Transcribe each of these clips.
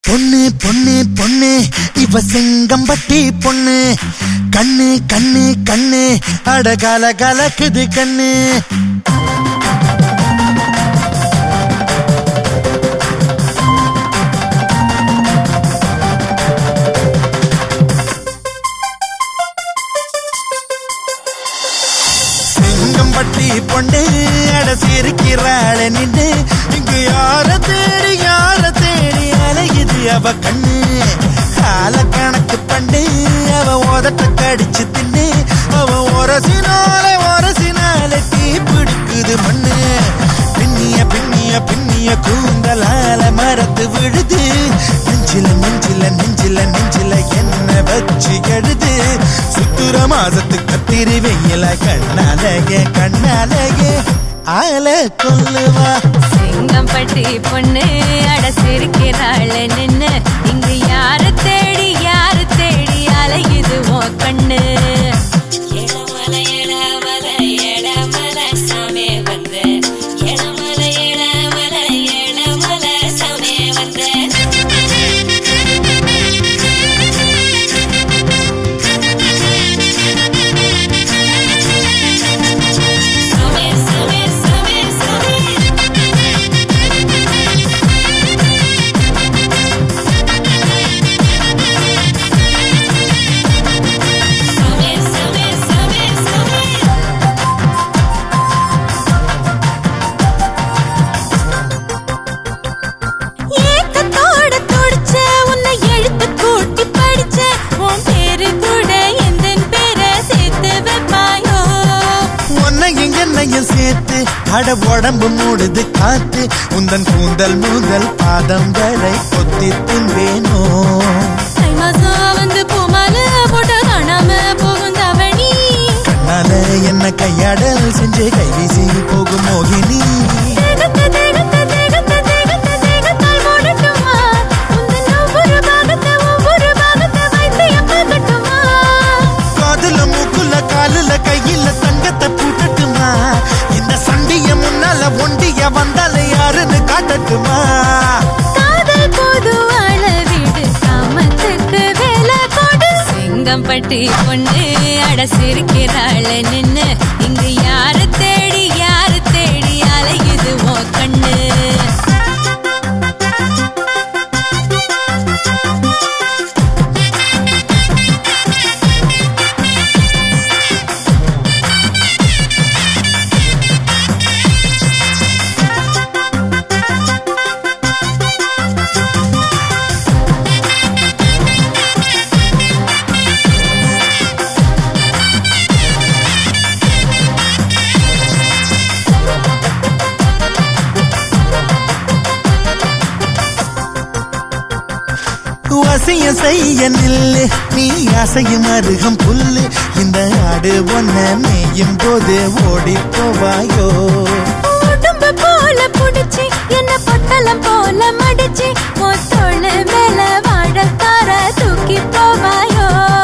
பொண்ணு பொண்ணு பொண்ணு இவ செங்கம்பட்டி பொண்ணு கண்ணு கண்ணு கண்ணு அடகால கலக்குது கண்ணு செங்கம்பட்டி பொண்ணு அட சிரிக்கிறாள் நின்று இங்கு யார தேடி யார தேடி அலையுது அவ கண்ணு கால கணக்கு பண்ணு அவ உதட்ட கடிச்சு தின்னு அவ ஒரசினால ஒரசினால தீ பிடிக்குது மண்ணு பின்னிய பின்னிய பின்னிய கூந்தலால மரத்து விழுது நெஞ்சில நெஞ்சில நெஞ்சில நெஞ்சில என்ன வச்சு எழுது சுத்துற மாசத்து கத்திரி வெயில கண்ணாலகே கண்ணாலகே ஆல கொல்லுவா சிங்கம்பட்டி பொண்ணு அட சிரிக்கிறாள் நின்னு இங்கு யாரு தேடி யாரு தேடி அலையுது ஓ கண்ணு எடமல எடமல எடமல சாமி வந்து எடமல எடமல எடமல சாமி வந்து சாமி சாமி சாமி சாமி சாமி சாமி சாமி சாமி ஏக்கத்தோட துடிச்ச உன்னை எழுத்து கூட்டி படிச்ச உன் பேரு கூட எந்த பேரை சேர்த்து வைப்பாயோ உன்னை என்னையும் சேர்த்து அட உடம்பு மூடுது காத்து உந்தன் கூந்தல் முதல் பாதம் வரை கொத்தி தின்பேனோ தை மாசம் வந்து பூமால போட்டு காணாம போகும் தவணி கண்ணால என்ன கையாடல் செஞ்சு கைவீசி போகும் மோகினி தேகத்த தேகத்த தேகத்த தேகத்த தேகத்தால் மூடட்டுமா உந்தன் ஒவ்வொரு பாகத்தை ஒவ்வொரு பாகத்தை வைத்து எப்பகட்டுமா காதுல மூக்குல காலுல கையில தங்கத்தை பூட்டட்டுமா இந்த சண்டிய முன்னால ஒண்டிய வந்தால யாருன்னு காட்டட்டுமா காதல் போது வாழ வீடு காமத்துக்கு வேலை கொடு சிங்கம்பட்டி பொண்ணு அட சிரிக்கிறாள் நின்னு இங்கு யாரு தேடி யாரு தேடி அலையுது ஓ கண்ணு வசியம் செய்ய நில்லு நீ அசையும் அருகம் புல்லு இந்த ஆடு ஒன்ன மேயும் போது ஓடி போவாயோ உடம்பு போல புடிச்சு என்ன பொட்டலம் போல மடிச்சு உன் தோளு மேல வாழக்கார தூக்கி போவாயோ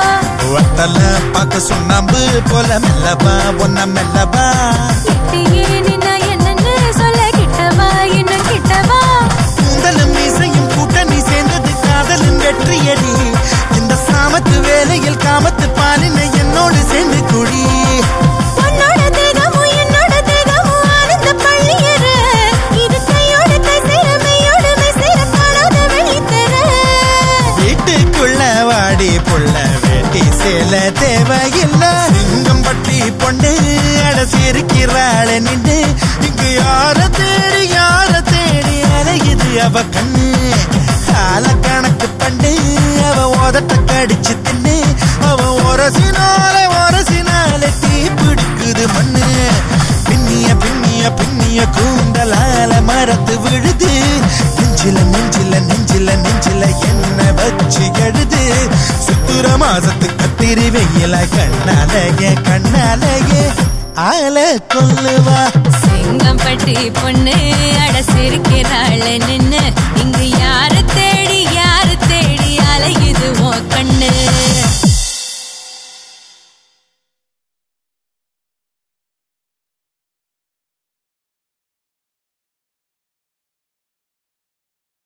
வட்டல பார்க்க சுண்ணாம்பு போல மெல்லவா ஒன்ன மெல்லவா கிட்டியே நின்னா என்னன்னு சொல்ல கிட்டவா இன்னும் கிட்டவா கூந்தலும் மீசையும் கூட்டணி சேர்ந்தது காதலின் வெற்றியடி இந்த சாமத்து வேலையில் காமத்து பாலினை என்னோடு சேர்ந்து குடி உன்னோட தேகமும் என்னோட தேகமும் ஆனந்த பள்ளியற இது கையோட கை சேர மெய்யோட மெய் சேர காணாத வெளித்தர வீட்டுக்குள்ள வாடி புள்ள வேட்டி சேல தேவையில்லை சிங்கம்பட்டி பொண்ணு அட சிரிக்கிறாள் நின்று இங்கு யார தேடி யார தேடி அலையுது அவ கண்ணு கால கணக்கு பண்ணு அவ உதட்ட கடிச்சு தின்னு அவ ஒரசினால ஒரசினால தீ பிடிக்குது மண்ணு பின்னிய பின்னிய பின்னிய கூந்தலால மரத்து விழுது நெஞ்சில நெஞ்சில நெஞ்சில நெஞ்சில என்ன வச்சு எழுது சுத்துற மாசத்து கத்திரி வெயில கண்ணாலயே கண்ணாலயே ஆல கொல்லுவா சிங்கம்பட்டி பொண்ணு அட சிரிக்கிறாள் நின்னு இங்கு